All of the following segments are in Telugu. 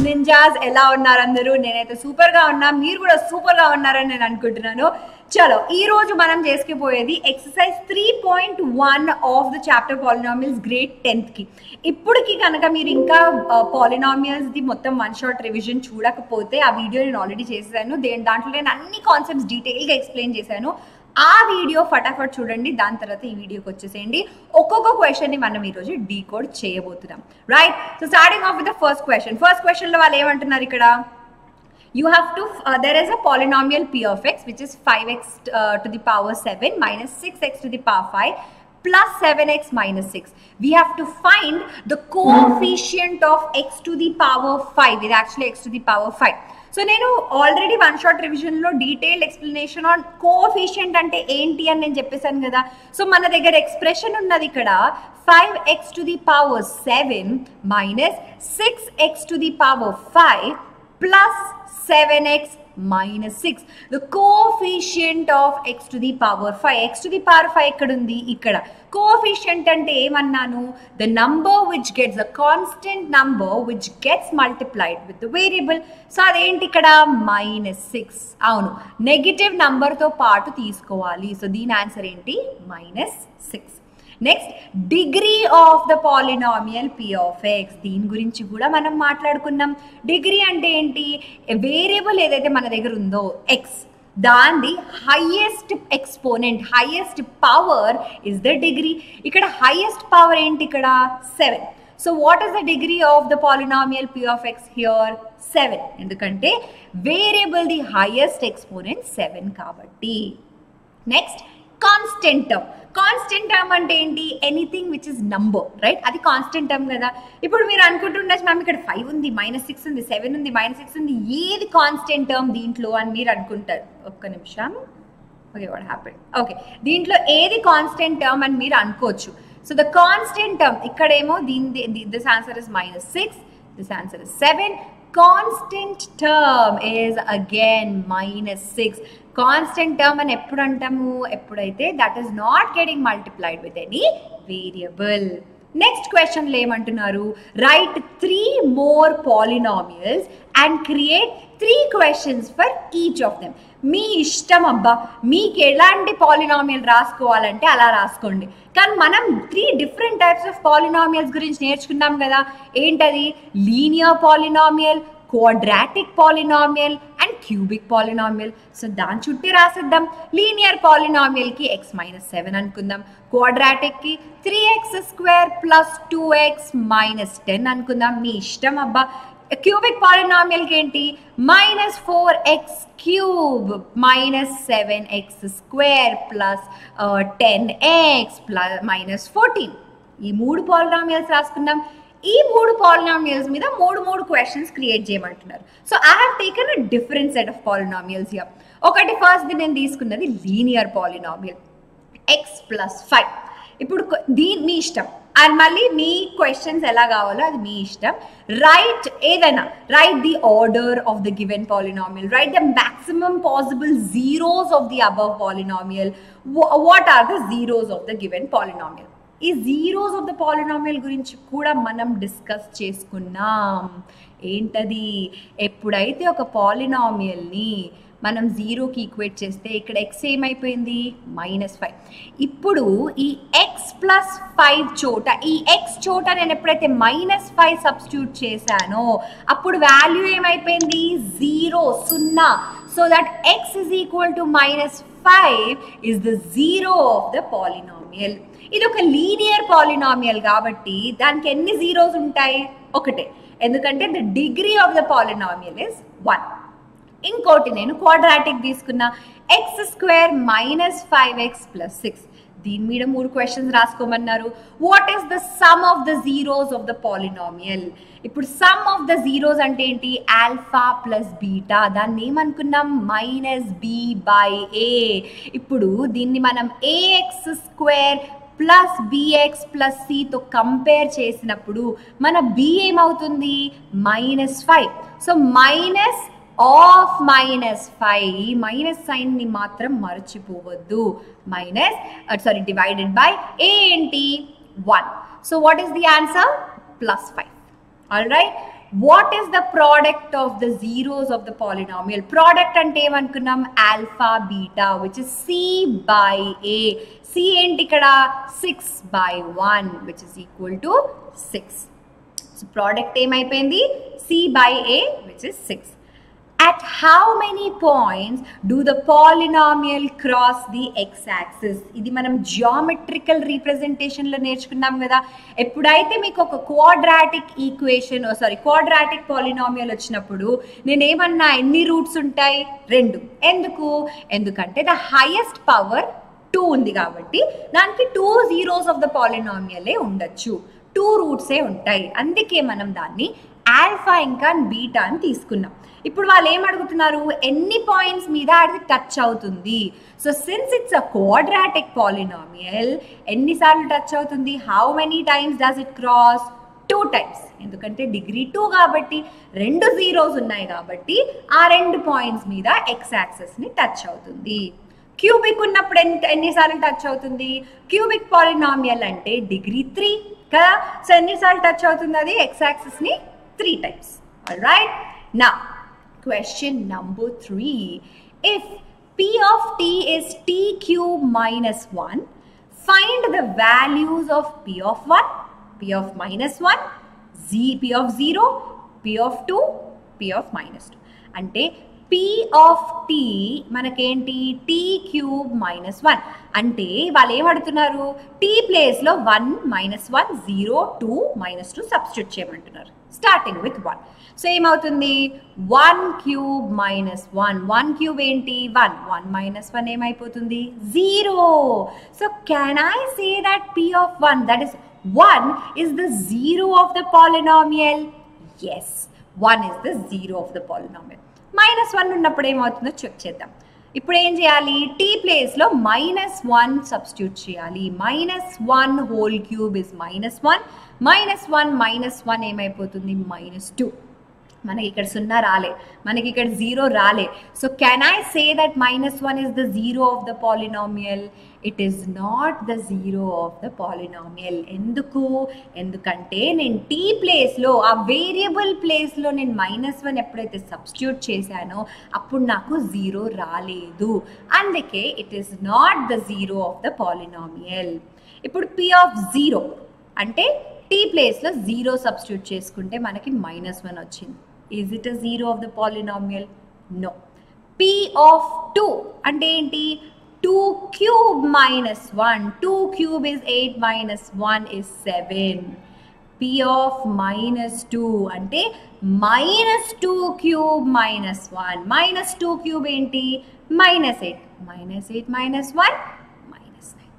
నింజాస్ ఎలా ఉన్నారు అందరూ నేనైతే సూపర్ గా ఉన్నా మీరు కూడా సూపర్ గా ఉన్నారని నేను అనుకుంటున్నాను చలో ఈ రోజు మనం చేసుకుపోయేది exercise three point one of the chapter polynomials grade tenth కి ఇప్పటికి కనుక మీరు ఇంకా పాలినామియల్స్ ది మొత్తం వన్ షాట్ రివిజన్ చూడకపోతే ఆ వీడియో నేను ఆల్రెడీ చేశాను దేని దాంట్లో నేను అన్ని కాన్సెప్ట్స్ డీటెయిల్గా ఎక్స్ప్లెయిన్ చేశాను ఆ వీడియో ఫటాఫట్ చూడండి దాని తర్వాత ఈ వీడియోకి వచ్చేసేయండి ఒక్కొక్క క్వశ్చన్ ని మనం ఈరోజు డీకోడ్ చేయబోతున్నాం right so starting off with the first question first question లో వాళ్ళు ఏమంటున్నారు ఇక్కడ you have to uh, there is a polynomial p of x which is 5x uh, to the power 7 minus 6x to the power 5 plus 7x minus 6 we have to find the coefficient of x to the power 5 ఇది actually x to the power 5 so నేను ఆల్రెడీ వన్ షాట్ రివిజన్లో డీటెయిల్ ఎక్స్ప్లెనేషన్ ఆన్ కోఫిషియంట్ అంటే ఏంటి అని నేను చెప్పేశాను కదా సో మన దగ్గర ఎక్స్ప్రెషన్ ఉన్నది ఇక్కడ five x to the power seven minus six x to the power five plus 7x minus 6 the coefficient of x to the power 5 x to the power 5 ఎక్కడ ఉంది ఇక్కడ coefficient అంటే ఏమన్నాను the number which gets a constant number which gets multiplied with the variable so అదేంటి ఇక్కడ మైనస్ సిక్స్ అవును నెగిటివ్ నంబర్తో పాటు తీసుకోవాలి సో దీని ఆన్సర్ ఏంటి minus six next degree of the polynomial P of x దీని గురించి కూడా మనం మాట్లాడుకున్నాం డిగ్రీ అంటే ఏంటి వేరియబుల్ ఏదైతే మన దగ్గర ఉందో ఎక్స్ దాంది highest exponent highest power is the degree ఇక్కడ హైయెస్ట్ పవర్ ఏంటి ఇక్కడ seven so what is the degree of the polynomial P of x here seven ఎందుకంటే వేరియబుల్ ది హైయెస్ట్ ఎక్స్పోనెంట్ సెవెన్ కాబట్టి next constant term constant term అంటే ఏంటి anything which is number right అది కాన్స్టెంట్ టర్మ్ కదా ఇప్పుడు మీరు అనుకుంటుండొచ్చు మ్యామ్ ఇక్కడ ఫైవ్ ఉంది మైనస్ సిక్స్ ఉంది సెవెన్ ఉంది మైనస్ సిక్స్ ఉంది ఏది కాన్స్టెంట్ టర్మ్ దీంట్లో అని మీరు అనుకుంటారు ఒక్క నిమిషం ఓకే వాట్ హ్యాపెన్ ఓకే దీంట్లో ఏది కాన్స్టెంట్ టర్మ్ అని మీరు అనుకోవచ్చు సో ద కాన్స్టెంట్ టర్మ్ ఇక్కడేమో దీని this answer is minus six this answer is seven constant term is again minus six constant term అని ఎప్పుడు అంటాము ఎప్పుడైతే that is not getting multiplied with any variable next క్వశ్చన్లో ఏమంటున్నారు right three more polynomials and create three questions for each of them మీ ఇష్టం అబ్బా మీకు ఎలాంటి పాలినామియల్ రాసుకోవాలంటే అలా రాసుకోండి కానీ మనం three different types of polynomials గురించి నేర్చుకున్నాం కదా ఏంటది linear polynomial quadratic polynomial and cubic polynomial so దాని చుట్టి రాసిద్దాం లీనియర్ పాలినామియల్కి ఎక్స్ మైనస్ సెవెన్ అనుకుందాం క్వాడ్రాటిక్కి three x square plus two x minus ten అనుకుందాం మీ ఇష్టం అబ్బా క్యూబిక్ పాలినామియల్కి ఏంటి minus four x cube minus seven x square plus ten x plus minus fourteen ఈ మూడు పాలినామియల్స్ రాసుకుందాం ఈ మూడు పాలినామియల్స్ మీద మూడు మూడు క్వశ్చన్స్ క్రియేట్ చేయమంటున్నారు so I have taken a different set of polynomials here ఒకటి ఫస్ట్ నేను తీసుకున్నది linear polynomial x plus five ఇప్పుడు దీని మీ ఇష్టం అండ్ మళ్ళీ మీ క్వశ్చన్స్ ఎలా కావాలో అది మీ ఇష్టం రైట్ ఏదైనా write the order of the given polynomial write the maximum possible zeros of the above polynomial what are the zeros of the given polynomial ఈ జీరోస్ ఆఫ్ ద పాలినామియల్ గురించి కూడా మనం డిస్కస్ చేసుకున్నాం ఏంటది ఎప్పుడైతే ఒక పాలినామియల్ని మనం జీరోకి ఈక్వేట్ చేస్తే ఇక్కడ ఎక్స్ ఏమైపోయింది మైనస్ ఫైవ్ ఇప్పుడు ఈ ఎక్స్ ప్లస్ ఫైవ్ చోట ఈ ఎక్స్ చోట నేను ఎప్పుడైతే మైనస్ ఫైవ్ సబ్స్టిట్యూట్ చేశానో అప్పుడు వాల్యూ ఏమైపోయింది జీరో సున్నా so that x is equal to minus five is the zero of the polynomial ఇది ఒక లీనియర్ పాలినామియల్ కాబట్టి దానికి ఎన్ని జీరోస్ ఉంటాయి ఒకటే ఎందుకంటే the degree of the polynomial is one ఇంకోటి నేను క్వాడ్రాటిక్ తీసుకున్న x square minus five x plus six దీని మీద మూడు క్వశ్చన్స్ రాసుకోమన్నారు what is the sum of the zeros of the polynomial ఇప్పుడు సమ్ ఆఫ్ ద జీరోస్ అంటే ఏంటి ఆల్ఫా ప్లస్ బీటా దాన్ని ఏమనుకున్నాం మైనస్ బి బై ఏ ఇప్పుడు దీన్ని మనం a x square plus b x plus సితో కంపేర్ చేసినప్పుడు మన బి ఏమవుతుంది minus five so minus of minus five minus సైన్ని మాత్రం మర్చిపోవద్దు మైనస్ సారీ డివైడెడ్ బై ఏంటి one so what is the answer plus five all right what is the product of the zeros of the polynomial product అంటే ఏమనుకున్నాం alpha beta which is c by a c ఏంటి ఇక్కడ six by one which is equal to six so product ఏమైపోయింది c by a which is six at how many points do the polynomial cross the x-axis ఇది మనం జామెట్రికల్ రీప్రజెంటేషన్లో నేర్చుకున్నాం కదా ఎప్పుడైతే మీకు ఒక quadratic equation sorry quadratic polynomial వచ్చినప్పుడు నేనేమన్నా ఎన్ని రూట్స్ ఉంటాయి రెండు ఎందుకు ఎందుకంటే ద హైయెస్ట్ పవర్ టూ ఉంది కాబట్టి దానికి టూ జీరోస్ ఆఫ్ ద పాలినామియలే ఉండొచ్చు టూ రూట్సే ఉంటాయి అందుకే మనం దాన్ని ఆల్ఫా ఇంకా బీటా అని తీసుకున్నాం ఇప్పుడు వాళ్ళు ఏం అడుగుతున్నారు ఎన్ని పాయింట్స్ మీద అది టచ్ అవుతుంది so since it's a quadratic polynomial ఎన్నిసార్లు టచ్ అవుతుంది how many times does it cross two times ఎందుకంటే డిగ్రీ టూ కాబట్టి రెండు జీరోస్ ఉన్నాయి కాబట్టి ఆ రెండు పాయింట్స్ మీద ఎక్స్ యాక్సెస్ని టచ్ అవుతుంది క్యూబిక్ ఉన్నప్పుడు ఎన్ని ఎన్నిసార్లు టచ్ అవుతుంది క్యూబిక్ పాలినామియల్ అంటే డిగ్రీ త్రీ కదా సో ఎన్నిసార్లు టచ్ అవుతుంది అది ఎక్స్ యాక్సెస్ని త్రీ టైమ్స్ రైట్ నా question number 3 if p of t is t cube minus 1 find the values of p of 1 p of minus 1 z p of 0 p of 2 p of minus 2 అంటే p ఆఫ్ t మనకేంటి t క్యూబ్ మైనస్ వన్ అంటే వాళ్ళు ఏమడుతున్నారు t ప్లేస్లో one minus one zero two minus two substitute చేయమంటున్నారు స్టార్టింగ్ విత్ వన్ సో ఏమవుతుంది one cube minus one one cube ఏంటి వన్ వన్ మైనస్ వన్ ఏమైపోతుంది zero so can I say that P of one that is one is the zero of the polynomial yes one is the zero of the polynomial minus one ఉన్నప్పుడు ఏమవుతుందో చెక్ చేద్దాం ఇప్పుడు ఏం చేయాలి టీ ప్లేస్లో మైనస్ వన్ సబ్స్టిట్యూట్ చేయాలి minus one whole cube is minus one minus one minus one ఏమైపోతుంది మైనస్ టూ మనకి ఇక్కడ సున్నా రాలే మనకి ఇక్కడ జీరో రాలే so can I say that minus one is the zero of the polynomial it is not the zero of the polynomial ఎందుకు ఎందుకంటే నేను టీ ప్లేస్లో ఆ వేరియబుల్ ప్లేస్లో నేను మైనస్ వన్ ఎప్పుడైతే సబ్స్టిట్యూట్ చేశానో అప్పుడు నాకు జీరో రాలేదు అందుకే it is not the zero of the polynomial ఇప్పుడు పి ఆఫ్ జీరో అంటే టీ ప్లేస్లో జీరో సబ్స్టిట్యూట్ చేసుకుంటే మనకి మైనస్ వన్ వచ్చింది is it a zero of the polynomial no p of two అంటే ఏంటి two cube minus one two cube is eight minus one is seven p of minus two అంటే minus two cube minus one minus two cube ఏంటి minus eight minus eight minus one minus nine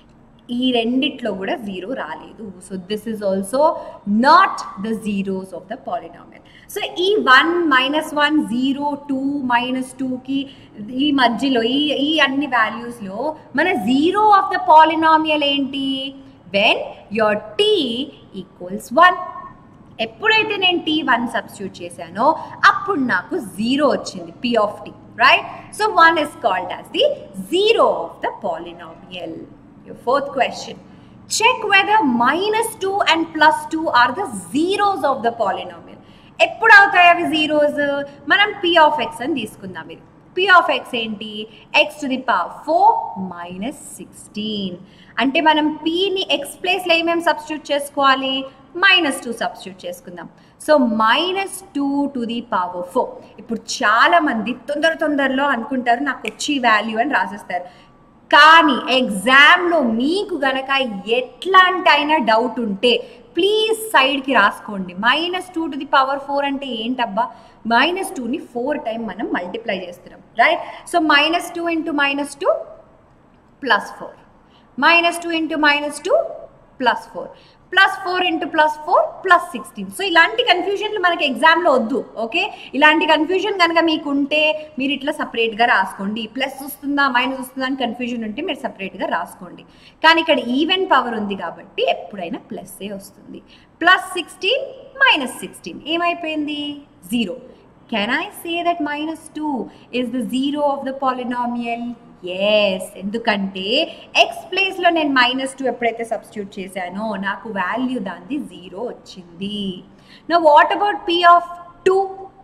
ఈ రెండిట్లో కూడా జీరో రాలేదు so this is also not the zeros of the polynomial so ఈ one minus one zero two minus టూకి ఈ మధ్యలో ఈ ఈ అన్ని వాల్యూస్లో మన జీరో ఆఫ్ ద పాలినామియల్ ఏంటి when your t equals one ఎప్పుడైతే నేను టీ వన్ సబ్స్టిట్యూట్ చేశానో అప్పుడు నాకు జీరో వచ్చింది p of t right so one is called as the zero of the polynomial Your fourth question. Check whether minus 2 and plus 2 are the zeros of the polynomial. ఎప్పుడు అవుతాయి అవి జీరోస్ మనం పి ఆఫ్ ఎక్స్ అని తీసుకుందాం ఇది పి ఆఫ్ ఎక్స్ ఏంటి x to the power four minus sixteen అంటే మనం పిని ఎక్స్ ప్లేస్లో ఏమేమి సబ్స్టిట్యూట్ చేసుకోవాలి మైనస్ టూ సబ్స్టిట్యూట్ చేసుకుందాం so minus two to the power four ఇప్పుడు చాలామంది తొందర తొందరలో అనుకుంటారు నాకు వచ్చి వాల్యూ అని రాసేస్తారు కానీ ఎగ్జామ్లో మీకు గనక ఎట్లాంటి అయినా డౌట్ ఉంటే ప్లీజ్ సైడ్కి రాసుకోండి minus two to the power four అంటే ఏంటబ్బా మైనస్ టూని ఫోర్ టైం మనం మల్టిప్లై చేస్తున్నాం right so minus two into minus two plus four minus two into minus two plus four plus four into plus four plus sixteen so ఇలాంటి కన్ఫ్యూజన్లు మనకి ఎగ్జామ్లో వద్దు ఓకే ఇలాంటి కన్ఫ్యూజన్ కనుక మీకు ఉంటే మీరు ఇట్లా సపరేట్గా రాసుకోండి ప్లస్ వస్తుందా మైనస్ వస్తుందా అని కన్ఫ్యూజన్ ఉంటే మీరు సపరేట్గా రాసుకోండి కానీ ఇక్కడ ఈవెన్ పవర్ ఉంది కాబట్టి ఎప్పుడైనా ప్లస్సే వస్తుంది ప్లస్ సిక్స్టీన్ మైనస్ సిక్స్టీన్ ఏమైపోయింది zero can I say that minus two is the zero of the polynomial yes ఎందుకంటే ఎక్స్ ప్లేస్లో నేను మైనస్ టూ ఎప్పుడైతే సబ్స్టిట్యూట్ చేశానో నాకు వాల్యూ దాన్ని జీరో వచ్చింది నా what about p of two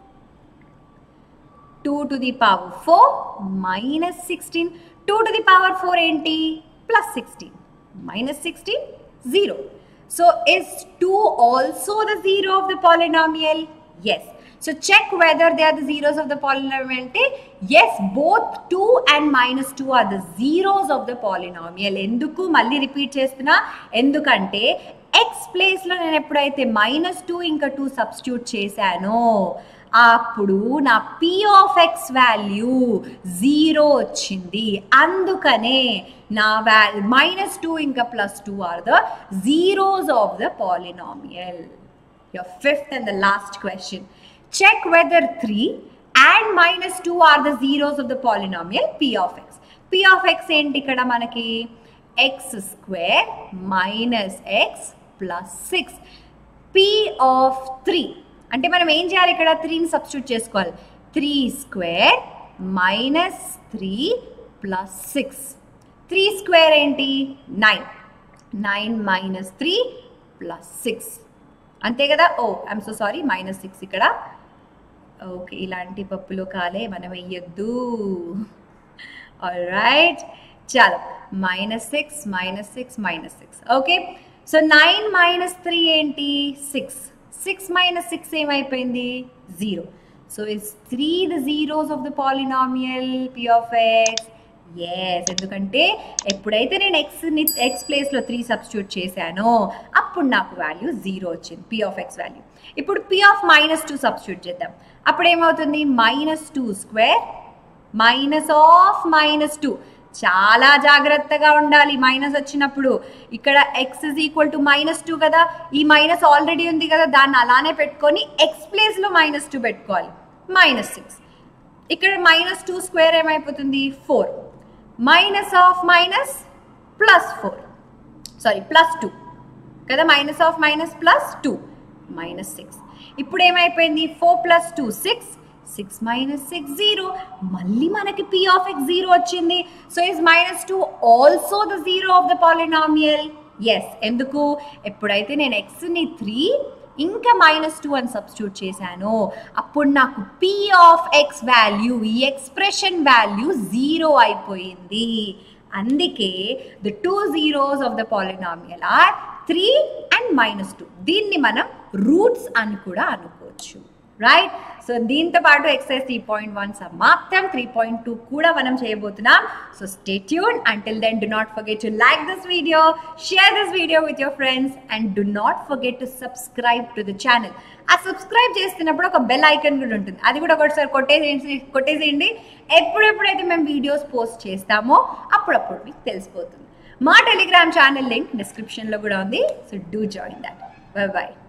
two to the power four minus sixteen two to the power four ఏంటి plus sixteen minus sixteen zero so is two also the zero of the polynomial yes so check whether they are the zeros of the polynomial అంటే yes both two and minus two are the zeros of the polynomial ఎందుకు మళ్ళీ రిపీట్ చేస్తున్నా ఎందుకంటే ఎక్స్ ప్లేస్లో నేను ఎప్పుడైతే మైనస్ టూ ఇంకా టూ సబ్స్టిట్యూట్ చేశానో అప్పుడు నా p of x value zero వచ్చింది అందుకనే నా వాల్యూ మైనస్ టూ ఇంకా plus two are the zeros of the polynomial your fifth and the last question check whether three and minus two are the zeros of the polynomial P of x p of x ఏంటి ఇక్కడ మనకి x square minus x plus six p of three అంటే మనం ఏం చేయాలి ఇక్కడ త్రీని సబ్స్టిట్యూట్ చేసుకోవాలి three square minus three plus six three square ఏంటి nine nine minus three plus six అంతే కదా oh I'm so sorry minus six ఇక్కడ ఓకే ఇలాంటి పప్పులో కాలే మనం వెయ్యొద్దు రైట్ చాలు minus six minus six minus six okay so nine minus three ఏంటి సిక్స్ సిక్స్ మైనస్ సిక్స్ ఏమైపోయింది zero so it's three the zeros of the polynomial P of x yes ఎందుకంటే ఎప్పుడైతే నేను ఎక్స్ని ఎక్స్ ప్లేస్లో త్రీ సబ్స్టిట్యూట్ చేశానో అప్పుడు నాకు వాల్యూ జీరో వచ్చింది పి ఆఫ్ ఎక్స్ వాల్యూ ఇప్పుడు p of minus two substitute చేద్దాం అప్పుడు ఏమవుతుంది minus two square minus of minus two చాలా జాగ్రత్తగా ఉండాలి మైనస్ వచ్చినప్పుడు ఇక్కడ x is equal to minus two కదా ఈ మైనస్ ఆల్రెడీ ఉంది కదా దాన్ని అలానే పెట్టుకొని ఎక్స్ ప్లేస్లో మైనస్ టూ పెట్టుకోవాలి మైనస్ సిక్స్ ఇక్కడ మైనస్ టూ స్క్వేర్ ఏమైపోతుంది four minus of minus plus four sorry plus two కదా minus of minus plus two minus six ఇప్పుడు ఏమైపోయింది four plus two six six minus six zero మళ్ళీ మనకి పి ఆఫ్ ఎక్స్ జీరో వచ్చింది so is minus two also the zero of the polynomial yes ఎందుకు ఎప్పుడైతే నేను ఎక్స్ని త్రీ ఇంకా మైనస్ టూ అని సబ్స్టిట్యూట్ చేశాను అప్పుడు నాకు పి ఆఫ్ ఎక్స్ వాల్యూ ఈ ఎక్స్ప్రెషన్ వాల్యూ జీరో అయిపోయింది అందుకే the two zeros of the polynomial are three and minus two దీన్ని మనం రూట్స్ అని కూడా అనుకోవచ్చు రైట్ సో దీంతో పాటు ఎక్సైజ్ త్రీ పాయింట్ వన్ సమాప్తం త్రీ పాయింట్ టూ కూడా మనం చేయబోతున్నాం so stay tune until then do not forget to like this video share this video with your friends and do not forget to subscribe to the channel ఆ సబ్స్క్రైబ్ చేస్తున్నప్పుడు ఒక బెల్ ఐకన్ కూడా ఉంటుంది అది కూడా ఒకటిసారి కొట్టేసేయండి కొట్టేసేయండి ఎప్పుడెప్పుడైతే మేము వీడియోస్ పోస్ట్ చేస్తామో అప్పుడప్పుడు మీకు తెలిసిపోతుంది మా టెలిగ్రామ్ ఛానల్ లింక్ డిస్క్రిప్షన్లో కూడా ఉంది so do join that bye bye